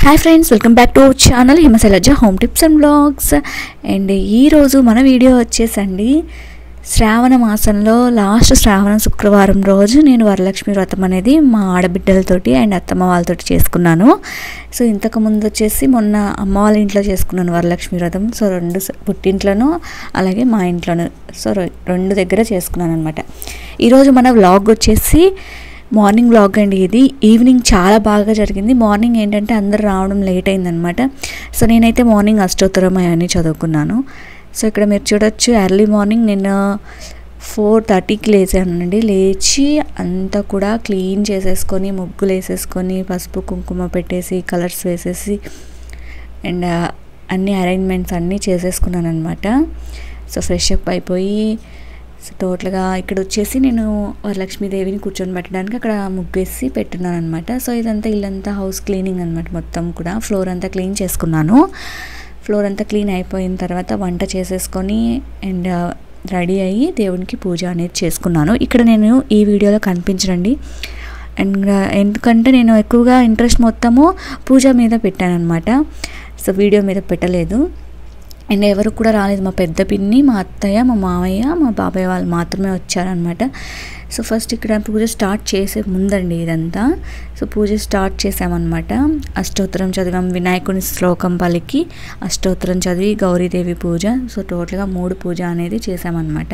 hi friends welcome back to channel Himashailaja home tips and blogs and ఈరోజు మన video వచ్చేసండి శ్రావణ మాసంలో లాస్ట్ శ్రావణ శుక్రవారం రోజు నేను వరలక్ష్మి వ్రతం అనేది మా ఆడబిడ్డలతోటి అండ్ అత్తమ్మ వాళ్ళతోటి చేసుకున్నాను సో ఇంతకు ముందు వచ్చేసి మొన్న అమ్మ వాళ్ళ ఇంట్లో చేసుకున్నాను వరలక్ష్మి వ్రతం సో రెండు స- పుట్టింట్లోనూ అలాగే మా ఇంట్లోనూ సో రె- రెండు దగ్గర చేసుకున్నాను అనమాట ఈరోజు మన వ్లాగ్ వచ్చేసి మార్నింగ్ వ్లాగ్ అండి ఇది ఈవినింగ్ చాలా బాగా జరిగింది మార్నింగ్ ఏంటంటే అందరు రావడం లేట్ అయిందనమాట సో నేనైతే మార్నింగ్ అష్టోత్తరం అవన్నీ చదువుకున్నాను సో ఇక్కడ మీరు చూడొచ్చు ఎర్లీ మార్నింగ్ నేను ఫోర్ థర్టీకి లేచానండి లేచి అంతా కూడా క్లీన్ చేసేసుకొని ముగ్గులు వేసేసుకొని పసుపు కుంకుమ పెట్టేసి కలర్స్ వేసేసి అండ్ అన్ని అరేంజ్మెంట్స్ అన్నీ చేసేసుకున్నాను అనమాట సో ఫ్రెష్ అప్ అయిపోయి సో టోటల్గా ఇక్కడ వచ్చేసి నేను వరలక్ష్మీదేవిని కూర్చొని పెట్టడానికి అక్కడ ముగ్గేసి పెట్టున్నాను అనమాట సో ఇదంతా ఇల్లంతా హౌస్ క్లీనింగ్ అనమాట మొత్తం కూడా ఫ్లోర్ అంతా క్లీన్ చేసుకున్నాను ఫ్లోర్ అంతా క్లీన్ అయిపోయిన తర్వాత వంట చేసేసుకొని అండ్ రెడీ అయ్యి దేవునికి పూజ అనేది చేసుకున్నాను ఇక్కడ నేను ఈ వీడియోలో కనిపించనండి అండ్ ఎందుకంటే నేను ఎక్కువగా ఇంట్రెస్ట్ మొత్తము పూజ మీద పెట్టాను అనమాట సో వీడియో మీద పెట్టలేదు అండ్ ఎవరు కూడా రాలేదు మా పెద్ద పిన్ని మా అత్తయ్య మా మామయ్య మా బాబాయ్ వాళ్ళు మాత్రమే వచ్చారనమాట సో ఫస్ట్ ఇక్కడ పూజ స్టార్ట్ చేసే ముందండి ఇదంతా సో పూజ స్టార్ట్ చేసామన్నమాట అష్టోత్తరం చదివాం వినాయకుని శ్లోకం పలికి అష్టోత్తరం చదివి గౌరీదేవి పూజ సో టోటల్గా మూడు పూజ అనేది చేసామన్నమాట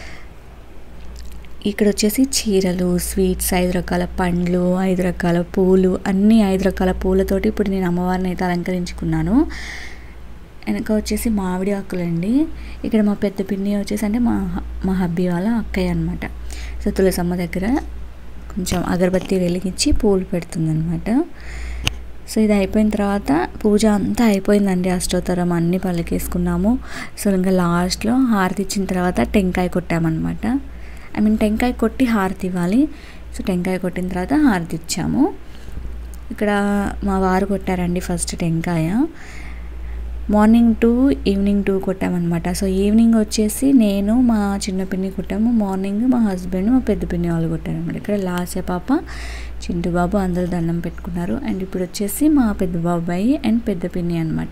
ఇక్కడ వచ్చేసి చీరలు స్వీట్స్ ఐదు రకాల పండ్లు ఐదు రకాల పూలు అన్ని ఐదు రకాల పూలతోటి ఇప్పుడు నేను అమ్మవారిని అయితే అలంకరించుకున్నాను వెనక వచ్చేసి మామిడి ఆకులండి ఇక్కడ మా పెద్ద పిన్ని వచ్చేసి అంటే మా మా హబ్బీ వాళ్ళ అక్కయ్య అనమాట సో తులసమ్మ దగ్గర కొంచెం అగరబత్తి వెలిగించి పూలు పెడుతుందనమాట సో ఇది అయిపోయిన తర్వాత పూజ అంతా అయిపోయిందండి అష్టోత్తరం అన్నీ పలికేసుకున్నాము సో ఇంకా లాస్ట్లో హారతి ఇచ్చిన తర్వాత టెంకాయ కొట్టామన్నమాట ఐ మీన్ టెంకాయ కొట్టి హారతి ఇవ్వాలి సో టెంకాయ కొట్టిన తర్వాత హారతి ఇచ్చాము ఇక్కడ మా వారు కొట్టారండి ఫస్ట్ టెంకాయ మార్నింగ్ టూ ఈవినింగ్ టూ కొట్టామన్నమాట సో ఈవినింగ్ వచ్చేసి నేను మా చిన్న పిన్ని కొట్టాము మార్నింగ్ మా హస్బెండ్ మా పెద్ద పిన్ని వాళ్ళు కొట్టారనమాట ఇక్కడ లాస్య పాప చింటు బాబు అందరూ దండం పెట్టుకున్నారు అండ్ ఇప్పుడు వచ్చేసి మా పెద్ద బాబాయి అండ్ పెద్ద పిన్ని అనమాట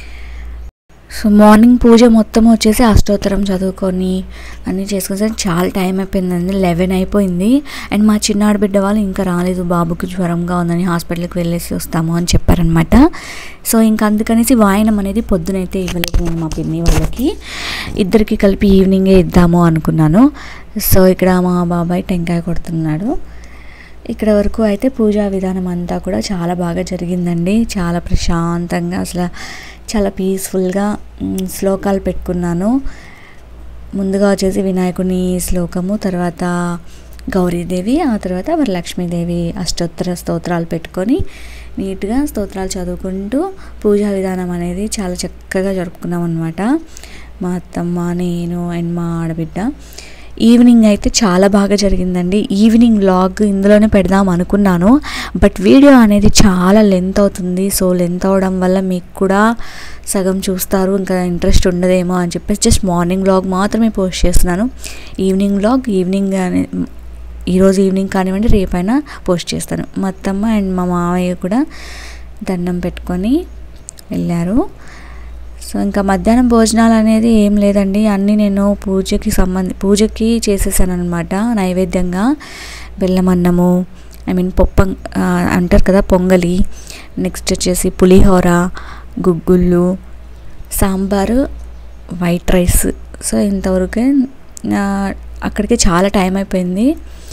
సో మార్నింగ్ పూజ మొత్తం వచ్చేసి అష్టోత్తరం చదువుకొని అన్నీ చేసుకొని చాలా టైం అయిపోయిందండి లెవెన్ అయిపోయింది అండ్ మా చిన్న ఆడబిడ్డ వాళ్ళు ఇంకా రాలేదు బాబుకి జ్వరంగా ఉందని హాస్పిటల్కి వెళ్ళేసి వస్తాము అని చెప్పారనమాట సో ఇంకా అందుకనేసి వాయనం అనేది పొద్దునైతే ఇవ్వలేదు నేను మా పిన్ని వాళ్ళకి ఇద్దరికి కలిపి ఈవినింగే ఇద్దాము అనుకున్నాను సో ఇక్కడ మా బాబాయ్ టెంకాయ కొడుతున్నాడు ఇక్కడ వరకు అయితే పూజా విధానం అంతా కూడా చాలా బాగా జరిగిందండి చాలా ప్రశాంతంగా అసలు చాలా పీస్ఫుల్గా మ్, శ్లోకాలు పెట్టుకున్నాను ముందుగా వచ్చేసి వినాయకుని శ్లోకము తర్వాత గౌరీదేవి ఆ తర్వాత వరలక్ష్మీదేవి అష్టోత్తర స్తోత్రాలు పెట్టుకొని నీట్గా స్తోత్రాలు చదువుకుంటూ పూజా విధానం అనేది చాలా చక్కగా జరుపుకున్నాం అనమాట మా అత్తమ్మ నేను అండ్ మా ఆడబిడ్డ ఈవినింగ్ అయితే చాలా బాగా జరిగిందండి ఈవినింగ్ వ్లాగ్ ఇందులోనే పెడదాం అనుకున్నాను బట్ వీడియో అనేది చాలా లెంత్ అవుతుంది సో లెంత్ అవడం వల్ల మీకు కూడా సగం చూస్తారు ఇంకా ఇంట్రెస్ట్ ఉండదేమో అని చెప్పేసి జస్ట్ మార్నింగ్ వ్లాగ్ మాత్రమే పోస్ట్ చేస్తున్నాను ఈవినింగ్ వ్లాగ్ ఈవినింగ్ అనే ఈరోజు ఈవినింగ్ కానివ్వండి రేపైనా పోస్ట్ చేస్తాను మా అత్తమ్మ అండ్ మా మామయ్య కూడా దండం పెట్టుకొని వెళ్ళారు సో ఇంకా మధ్యాహ్నం భోజనాలు అనేది ఏం లేదండి అన్నీ నేను పూజకి సంబంధి పూజకి చేసేసాను అనమాట నైవేద్యంగా బెల్లం అన్నము ఐ మీన్ పొప్పం ఆ, అంటారు కదా పొంగలి నెక్స్ట్ వచ్చేసి పులిహోర గుగ్గుళ్ళు సాంబారు వైట్ రైస్ సో ఇంతవరకే ఆ, అక్కడికి చాలా టైం అయిపోయింది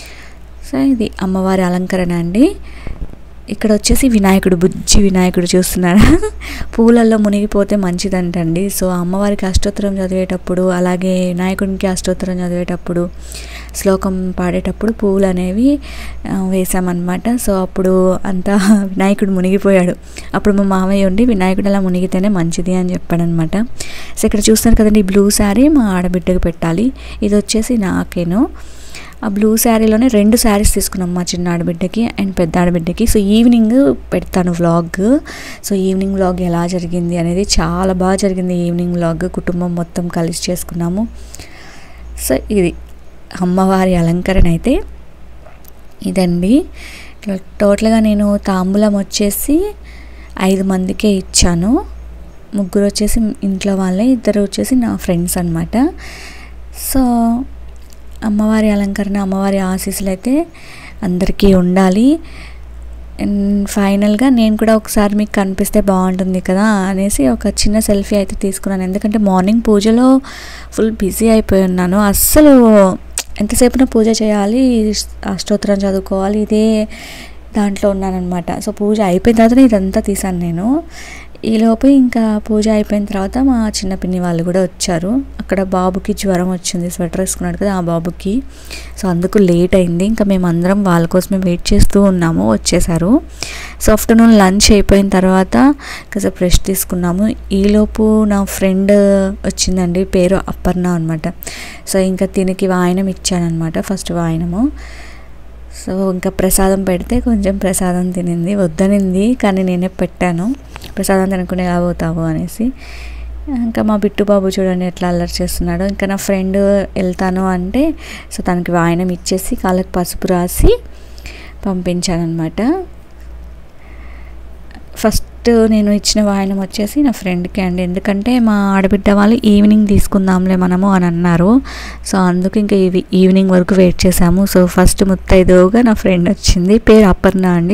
సో ఇది అమ్మవారి అలంకరణ అండి ఇక్కడ వచ్చేసి వినాయకుడు బుజ్జి వినాయకుడు చూస్తున్నారా పూలల్లో మునిగిపోతే మంచిదంటండి సో అమ్మవారికి అష్టోత్తరం చదివేటప్పుడు అలాగే వినాయకుడికి అష్టోత్తరం చదివేటప్పుడు శ్లోకం పాడేటప్పుడు పూలు అనేవి ఆ, వేసామన్నమాట సో అప్పుడు అంతా వినాయకుడు మునిగిపోయాడు అప్పుడు మా మామయ్య ఉండి వినాయకుడు అలా మునిగితేనే మంచిది అని చెప్పాడనమాట సో ఇక్కడ చూస్తారు కదండి ఈ బ్లూ శారీ మా ఆడబిడ్డకు పెట్టాలి ఇది వచ్చేసి నాకేను ఆ బ్లూ శారీలోనే రెండు శారీస్ తీసుకున్నాం మా చిన్న ఆడబిడ్డకి అండ్ పెద్ద ఆడబిడ్డకి సో ఈవినింగ్ పెడతాను వ్లాగ్ సో ఈవినింగ్ వ్లాగ్ ఎలా జరిగింది అనేది చాలా బాగా జరిగింది ఈవినింగ్ వ్లాగ్ కుటుంబం మొత్తం కలిసి చేసుకున్నాము సో ఇది అమ్మవారి అలంకరణ అయితే ఇదండి టోటల్గా నేను తాంబూలం వచ్చేసి ఐదు మందికే ఇచ్చాను ముగ్గురు వచ్చేసి ఇంట్లో వాళ్ళే ఇద్దరు వచ్చేసి నా ఫ్రెండ్స్ అనమాట సో అమ్మవారి అలంకరణ అమ్మవారి ఆశీస్సులు అయితే అందరికీ ఉండాలి అండ్ ఫైనల్గా నేను కూడా ఒకసారి మీకు కనిపిస్తే బాగుంటుంది కదా అనేసి ఒక చిన్న సెల్ఫీ అయితే తీసుకున్నాను ఎందుకంటే మార్నింగ్ పూజలో ఫుల్ బిజీ అయిపోయి ఉన్నాను అస్సలు ఎంతసేపున పూజ చేయాలి అష్టోత్తరం చదువుకోవాలి ఇదే దాంట్లో ఉన్నానన్నమాట సో పూజ అయిపోయిన తర్వాత ఇదంతా తీసాను నేను ఈలోపు ఇంకా పూజ అయిపోయిన తర్వాత మా చిన్న పిన్ని వాళ్ళు కూడా వచ్చారు అక్కడ బాబుకి జ్వరం వచ్చింది స్వెటర్ వేసుకున్నాడు కదా ఆ బాబుకి సో అందుకు లేట్ అయింది ఇంకా మేము అందరం వాళ్ళ కోసమే వెయిట్ చేస్తూ ఉన్నాము వచ్చేసారు సో ఆఫ్టర్నూన్ లంచ్ అయిపోయిన తర్వాత కాసేపు రెస్ట్ తీసుకున్నాము ఈలోపు నా ఫ్రెండ్ వచ్చిందండి పేరు అపర్ణ అనమాట సో ఇంకా తినికి వాయనం ఇచ్చానమాట ఫస్ట్ వాయనము సో ఇంకా ప్రసాదం పెడితే కొంచెం ప్రసాదం తినింది వద్దనింది కానీ నేనే పెట్టాను ప్రసాదం తినకుండా ఎలా పోతావు అనేసి ఇంకా మా బిట్టు బాబు చూడండి ఎట్లా అల్లరి చేస్తున్నాడో ఇంకా నా ఫ్రెండ్ వెళ్తాను అంటే సో తనకి వాయనం ఇచ్చేసి కాళ్ళకి పసుపు రాసి పంపించానమాట ఫస్ట్ నేను ఇచ్చిన వాయనం వచ్చేసి నా ఫ్రెండ్కి అండి ఎందుకంటే మా ఆడబిడ్డ వాళ్ళు ఈవినింగ్ తీసుకుందాంలే మనము అని అన్నారు సో అందుకు ఇంకా ఇవి ఈవినింగ్ వరకు వెయిట్ చేసాము సో ఫస్ట్ ముత్తైదుగా నా ఫ్రెండ్ వచ్చింది పేరు అపర్ణ అండి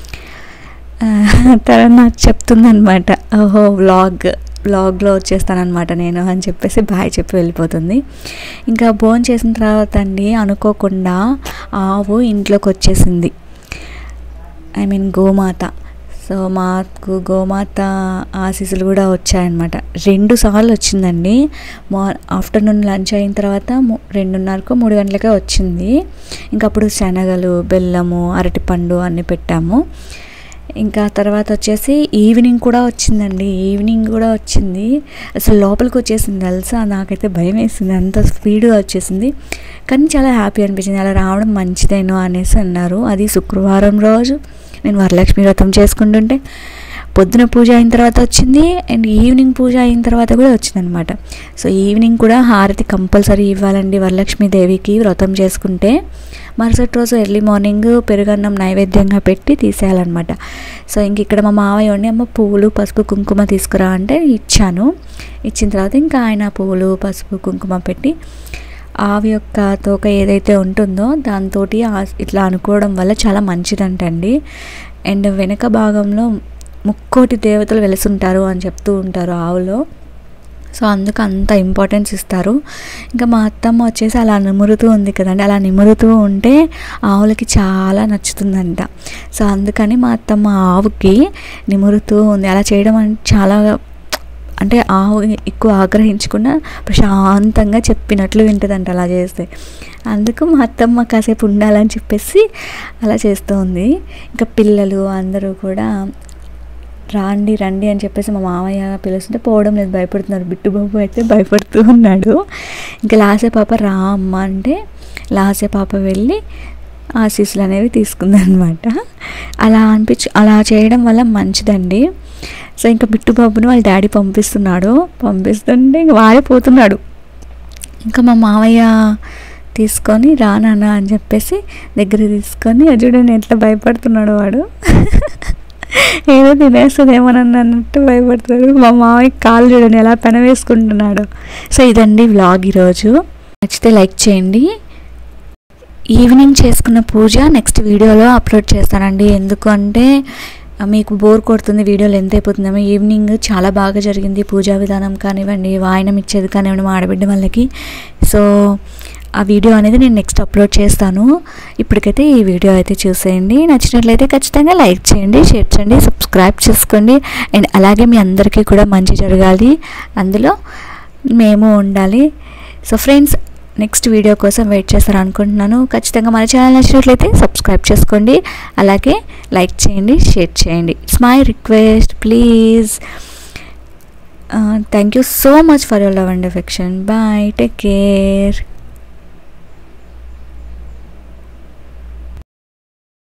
తన నాకు చెప్తుందనమాట ఓహో వ్లాగ్ వ్లాగ్లో వచ్చేస్తానమాట నేను అని చెప్పేసి బాయ్ చెప్పి వెళ్ళిపోతుంది ఇంకా భోజనం చేసిన తర్వాత అండి అనుకోకుండా ఆవు ఇంట్లోకి వచ్చేసింది ఐ మీన్ గోమాత సో మాకు గోమాత ఆశీస్సులు కూడా వచ్చాయన్నమాట రెండు సార్లు వచ్చిందండి మా ఆఫ్టర్నూన్ లంచ్ అయిన తర్వాత రెండున్నరకు మూడు గంటలకే వచ్చింది ఇంకా అప్పుడు శనగలు బెల్లము అరటిపండు అన్నీ పెట్టాము ఇంకా తర్వాత వచ్చేసి ఈవినింగ్ కూడా వచ్చిందండి ఈవినింగ్ కూడా వచ్చింది అసలు లోపలికి వచ్చేసింది తెలుసా నాకైతే భయం వేసింది అంత స్పీడ్గా వచ్చేసింది కానీ చాలా హ్యాపీ అనిపించింది అలా రావడం మంచిదేనో అనేసి అన్నారు అది శుక్రవారం రోజు నేను వరలక్ష్మి వ్రతం చేసుకుంటుంటే పొద్దున పూజ అయిన తర్వాత వచ్చింది అండ్ ఈవినింగ్ పూజ అయిన తర్వాత కూడా వచ్చిందనమాట సో ఈవినింగ్ కూడా హారతి కంపల్సరీ ఇవ్వాలండి వరలక్ష్మి దేవికి వ్రతం చేసుకుంటే మరుసటి రోజు ఎర్లీ మార్నింగ్ పెరుగన్నం నైవేద్యంగా పెట్టి తీసేయాలన్నమాట సో ఇంక ఇక్కడ మా మావయ్య ఉండి అమ్మ పువ్వులు పసుపు కుంకుమ తీసుకురా అంటే ఇచ్చాను ఇచ్చిన తర్వాత ఇంకా ఆయన పువ్వులు పసుపు కుంకుమ పెట్టి ఆవి యొక్క తోక ఏదైతే ఉంటుందో దాంతో ఇట్లా అనుకోవడం వల్ల చాలా మంచిదంటండి అండ్ వెనక భాగంలో ముక్కోటి దేవతలు వెలుసుంటారు అని చెప్తూ ఉంటారు ఆవులో సో అందుకు అంత ఇంపార్టెన్స్ ఇస్తారు ఇంకా మా అత్తమ్మ వచ్చేసి అలా నిమురుతూ ఉంది కదండి అలా నిమురుతూ ఉంటే ఆవులకి చాలా నచ్చుతుందంట సో అందుకని మా అత్తమ్మ ఆవుకి నిమురుతూ ఉంది అలా చేయడం అంటే చాలా అంటే ఆవు ఎక్కువ ఆగ్రహించకుండా ప్రశాంతంగా చెప్పినట్లు వింటుందంట అలా చేస్తే అందుకు మా అత్తమ్మ కాసేపు ఉండాలని చెప్పేసి అలా చేస్తూ ఉంది ఇంకా పిల్లలు అందరూ కూడా రాండి రండి అని చెప్పేసి మా మామయ్య పిలుస్తుంటే పోవడం లేదు భయపడుతున్నారు బిట్టుబాబు అయితే భయపడుతూ ఉన్నాడు ఇంకా లాసే పాప రా అమ్మ అంటే లాసే పాప వెళ్ళి ఆశీస్సులు అనేవి తీసుకుందనమాట అలా అనిపించి అలా చేయడం వల్ల మంచిదండి సో ఇంకా బిట్టుబాబుని వాళ్ళ డాడీ పంపిస్తున్నాడు పంపిస్తుంటే ఇంక వాడిపోతున్నాడు ఇంకా మా మామయ్య తీసుకొని రానా అని చెప్పేసి దగ్గర తీసుకొని చూడండి ఎట్లా భయపడుతున్నాడు వాడు ఏదో తినేస్తుందేమోనని అన్నట్టు భయపడుతున్నాడు మా మామయ్య కాళ్ళు చూడండి ఎలా పెన వేసుకుంటున్నాడు సో ఇదండి వ్లాగ్ ఈరోజు నచ్చితే లైక్ చేయండి ఈవినింగ్ చేసుకున్న పూజ నెక్స్ట్ వీడియోలో అప్లోడ్ చేస్తానండి ఎందుకంటే మీకు బోర్ కొడుతుంది వీడియోలు ఎంత అయిపోతుందేమో ఈవినింగ్ చాలా బాగా జరిగింది పూజా విధానం కానివ్వండి వాయనం ఇచ్చేది కానివ్వండి మా ఆడబిడ్డ వాళ్ళకి సో ఆ వీడియో అనేది నేను నెక్స్ట్ అప్లోడ్ చేస్తాను ఇప్పటికైతే ఈ వీడియో అయితే చూసేయండి నచ్చినట్లయితే ఖచ్చితంగా లైక్ చేయండి షేర్ చేయండి సబ్స్క్రైబ్ చేసుకోండి అండ్ అలాగే మీ అందరికీ కూడా మంచి జరగాలి అందులో మేము ఉండాలి సో ఫ్రెండ్స్ నెక్స్ట్ వీడియో కోసం వెయిట్ చేస్తారు అనుకుంటున్నాను ఖచ్చితంగా మన ఛానల్ నచ్చినట్లయితే సబ్స్క్రైబ్ చేసుకోండి అలాగే లైక్ చేయండి షేర్ చేయండి it's my request please thank you so much for your love and affection bye take care